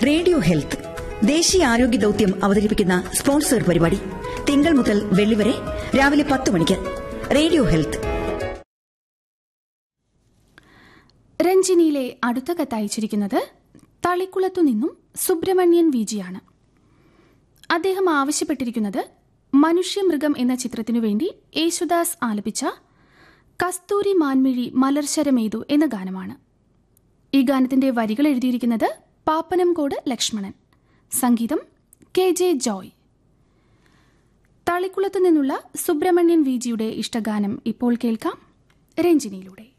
radio health ദേശീയ ആരോഗ്യ ദൌത്യം അവതരിപ്പിക്കുന്ന സ്പോൺസർ പരിപാടി തിങ്കൾ മുതൽ വെള്ളി വരെ രാവിലെ പത്ത് മണിക്ക് റേഡിയോ ഹെൽത്ത് രഞ്ജിനിയിലെ അടുത്ത കത്തയച്ചിരിക്കുന്നത് തളിക്കുളത്തു നിന്നും സുബ്രഹ്മണ്യൻ വിജിയാണ് അദ്ദേഹം ആവശ്യപ്പെട്ടിരിക്കുന്നത് മനുഷ്യമൃഗം എന്ന ചിത്രത്തിനു വേണ്ടി യേശുദാസ് ആലപിച്ച കസ്തൂരി മാൻമിഴി മലർശരമേതു എന്ന ഗാനമാണ് ഈ ഗാനത്തിന്റെ വരികൾ എഴുതിയിരിക്കുന്നത് പാപ്പനംകോട് ലക്ഷ്മണൻ സംഗീതം കെ ജെ ജോയ് തളിക്കുളത്തു നിന്നുള്ള സുബ്രഹ്മണ്യൻ വിജിയുടെ ഇഷ്ടഗാനം ഇപ്പോൾ കേൾക്കാം രഞ്ജിനിയിലൂടെ